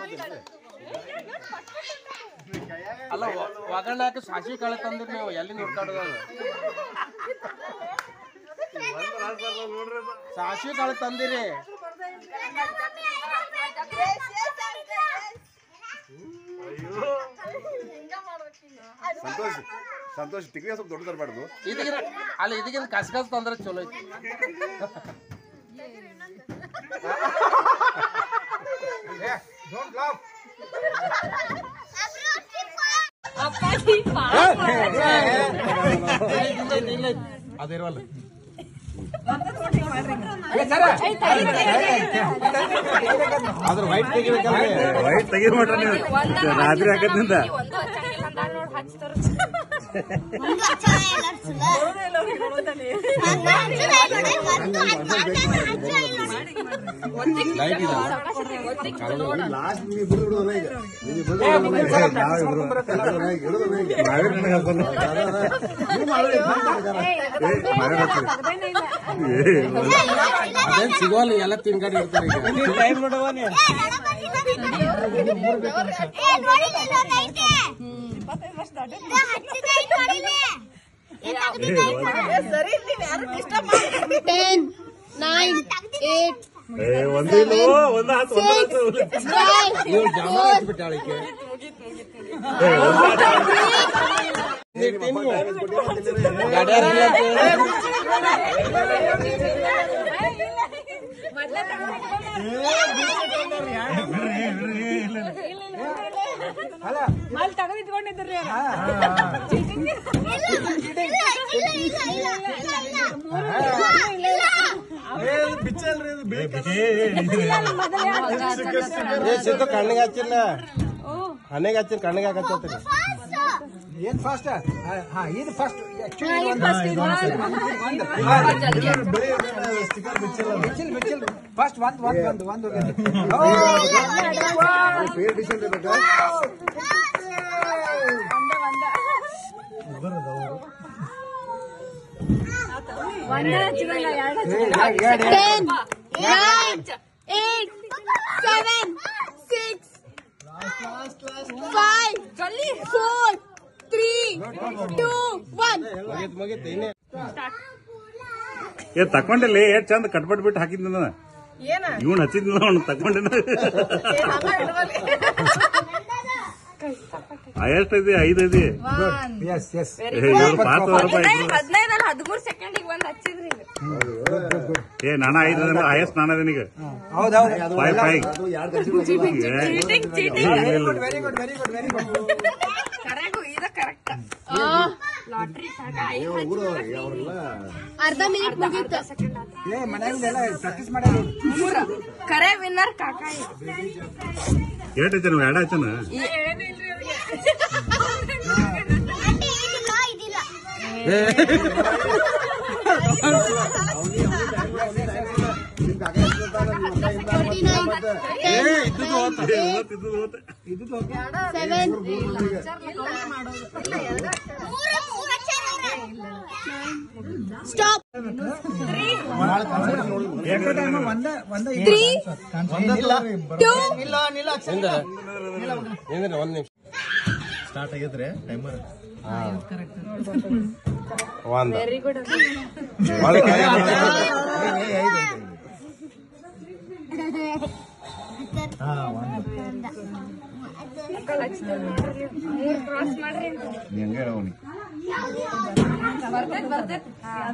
ಅಲ್ಲ ಒ- ಒಗ್ಗರಣೆ ಸಾಸಿವೆ ಕಾಳು ತಂದಿರಿ ನೀವು ಎಲ್ಲಿ ನೋಡ್ಕಾಡೋದು ಅದು ಸಾಸಿವೆ ಕಾಳು ತಂದಿರಿ ಸಂತೋಷ್ ಸಂತೋಷ್ ಟಿಕ್ರಿ ಸ್ವಲ್ಪ ದೊಡ್ಡ ತರಬಾರ್ದು ಇದಕ್ಕಿಂತ ಅಲ್ಲ ಇದಕ್ಕಿಂತ ಕಸಕಸ್ ತಂದ್ರೆ ಚಲೋ ಐತಿ ಅದಿರವಲ್ಲ ಅದ್ರ ವೈಟ್ ತೆಗಿಬೇಕಲ್ಲ ವೈಟ್ ತೆಗಿ ಮಾಡ್ರಿ ನೀವು ರಾತ್ರಿ ಹಾಕದ್ನಿಂದ ಲೈಟ್ ಇದೆ ಲಾಸ್ಟ್ ನೀವು ಬಿಡು ಬಿಡು ಈಗ ನೀವು ಬಿಡು ನಾವೇ ಬಿಡು ನಾವೇ ನನಗೆ ಹಾಕೋಲ್ಲ ನೀವು ಮಾಡೋದು ನಾವೇ ಹಾಕ್ತೀವಿ ಅದೇನ್ ಸಿಗೋಲ್ಲ ಎಲ್ಲ ತಿನ್ಕೊಂಡು ಇರ್ತಾರೆ ಈಗ ಟೈಮ್ ನೋಡವ ನೀ ಟೆನ್ ನೈನ್ ಏಟ್ ಏ ಒಂದು ಇಲ್ಲ ಒಂದು ಹಾತು ಒಂದು ಹಾತು ಫೈವ್ ನೀವು ಜಾಮ ಹಚ್ಬಿಟ್ಟಾಳಿಕೆ ಗಡ್ಯಾರ ಇಲ್ಲ ಅಂತ ಹೇಳಿ. ಅಲ್ಲಿ ತಗದಿಟ್ಕೊಂಡಿದ್ರಿ ಏ ಸಿದ್ದು ಕಣ್ಣಿಗೆ ಹಚ್ಚಿಲ್ಲ ಹಣ್ಣಿಗೆ ಹಚ್ಚಿನ ಕಣ್ಣಿಗೆ ಹಾಕತ್ತೈತಿ ಏನ್ ಫಾಸ್ಟ್ ಹಾ ಇದು ಫಸ್ಟ್ ಬಿಚ್ಚಿಲ್ ಬಿಚ್ಚಿಲ್ ಫಸ್ಟ್ ಒಂದ್ ಒಂದ್ ಒಂದು ಒಂದು ಪೇರ್ ಡಿಸೆಂಟ್ ಇರ್ಬೇಕಾ ten nine eight seven six five four three two one ಮುಗಿತ್ ಮುಗಿತ್ ಇನ್ನೇ ಏ ತಕೊಂಡಲ್ಲಿ ಏಟ್ ಚಂದ ಕಟ್ಪಟ್ ಬಿಟ್ಟು ಹಾಕಿದ್ನ ಇವನ್ ಹಚ್ಚಿದ್ನ ಅವ್ನು ತಕೊಂಡಿನ ಎಷ್ಟು ಐತಿ ಐದು ಐತಿ ಎಸ್ ಎಸ್ ಇವ್ರು ಪಾಸ್ ರೂಪಾಯಿ ಹದಿನೈದಲ್ಲ ಹದಿಮೂರು ಸೆಕೆಂಡಿಗೆ ಬಂದ್ ಹಚ್ಚಿದ್ರಿ ಈಗ. ಏ ನಾನ ಐದು ಅಂದ್ರೆ ಹೈಯೆಸ್ಟ್ ನಾನು ಅದೀಗ ಹೌದೌದು five five Cheating, cheating. Very good very good very good very good correct ಇದ ಕರೆಕ್ಟ್ ಲಾಟ್ರಿ ಅರ್ಧ ಮಿನಿಟ್ ಮುಗೀತು ಏ ಮನೆಯಲ್ಲ ಪ್ರಾಕ್ಟೀಸ್ ಮಾಡ್ಯಾರ ಮೂರು ಕರೆ ವಿನ್ನರ್ ಕಾಕಾ ಏಟ್ ಐತೆ ನೀವು ಎರಡು ಹಚ್ಚನ ಸೆವೆನ್ ಸ್ಟಾಪ್ ಒಂದ ಒಂದ ತ್ರೀ ಟೂ ನಿಂದ್ರ ನಿಂದ್ರ ಒಂದ್ ನಿಮಿಷ ಸ್ಟಾರ್ಟ್ ಆಗೈತ್ರಿ ಟೈಮರ್ ಒಂದ್ ವೆರಿ ಗುಡ್ ಒಳಗೆ ಕೈ ಮೂರ್ ಕ್ರಾಸ್ ಮಾಡ್ರಿ ನೀ ಹಂಗೆ ಹೇಳ ಅವ್ನಿಗೆ ಬರ್ತೈತ್ ಬರ್ತೈತ್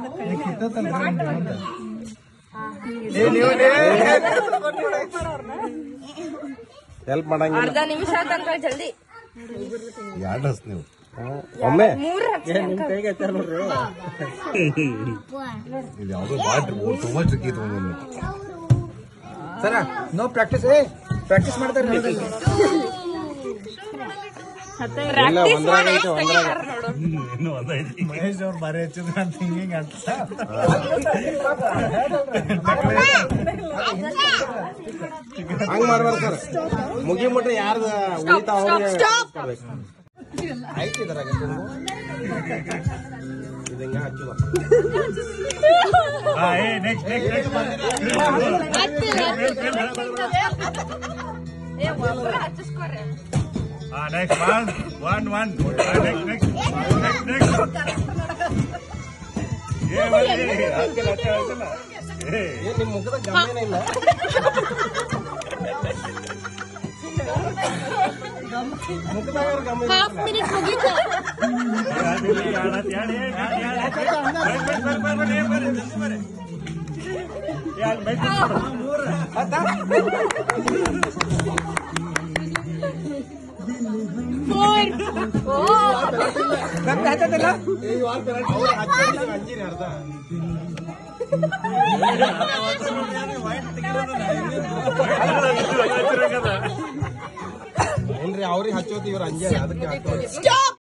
ಹೆಲ್ಪ್ ಮಾಡಂಗಿಲ್ಲ ಅರ್ಧ ನಿಮಿಷ ಆತಂಕ ಜಲ್ದಿ ಎರಡು ಹಸ್ ನೀವು ಒಮ್ಮೆ ಮೂರ್ ಏ, ನಿಮ್ ಕೈಗೆ ಹಚ್ಚಾರ ನೋಡ್ರಿ ಇದು ಯಾವುದೋ ಭಾಳ ತುಂಬಾ ಟ್ರಿಕ್ ಇತ್ತು ಒಂದೊಂದು ಸರ ನೋ ಪ್ರಾಕ್ಟೀಸ್ ಏ ಪ್ರಾಕ್ಟೀಸ್ ಮಾಡ್ತಾರೆ ಇಲ್ಲ ಒಂದ್ರಾಗ ಐತೆ ಒಂದ್ರಾಗ ಇನ್ನೂ ಒಂದೈತಿ ಮಹೇಶ್ ಅವ್ರು ಬಾರಿ ಹಚ್ಚಿದ್ರು ಅಂತ ಹಿಂಗೆ ಅಂತ ಹಂಗ್ ಮಾಡ್ಬಾರ್ದು ಸರ್ ಮುಗಿ ಮುಟ್ರೆ ಯಾರ್ದು ಉಳಿತಾವ ಅವ್ರಿಗೆ ಕೊಡ್ಬೇಕು ಐತಿ ಇದ್ರಾಗ ಇದು ಹಿಂಗ ಹಚ್ಚುದ ನೆಕ್ಸ್ಟ್ ನೆಕ್ಸ್ಟ್ ನೆಕ್ಸ್ಟ್ ಏ ಒಬ್ರು ಹಚ್ಚಿಸ್ಕೊರಿ next one one one next next next next ಏ ಬನ್ನಿ ಹಾಕಿಲ್ಲ ಹಾಕಿಲ್ಲ ಏ ಏನ್ ನಿಮ್ ಮುಖದ ಗಮನ ಇಲ್ಲ ಮುಖದಾಗ ಗಮನ ಹಾಫ್ ಮಿನಿಟ್ ಮುಗೀತು ಫೋರ್ ನಮ್ಗೆ ಹಚ್ಚತ್ತಿಲ್ಲ ಅವ್ರು ಹಚ್ಚಿದ್ರೆ ಅಂಜಿರಿ ಅರ್ಧ ಏನ್ರಿ ಅವ್ರಿಗೆ ಹಚ್ಚೋತಿ ಇವ್ರು ಅಂಜಾರಿ ಅದಕ್ಕೆ ಹಾಕೋದು ಸ್ಟಾಪ್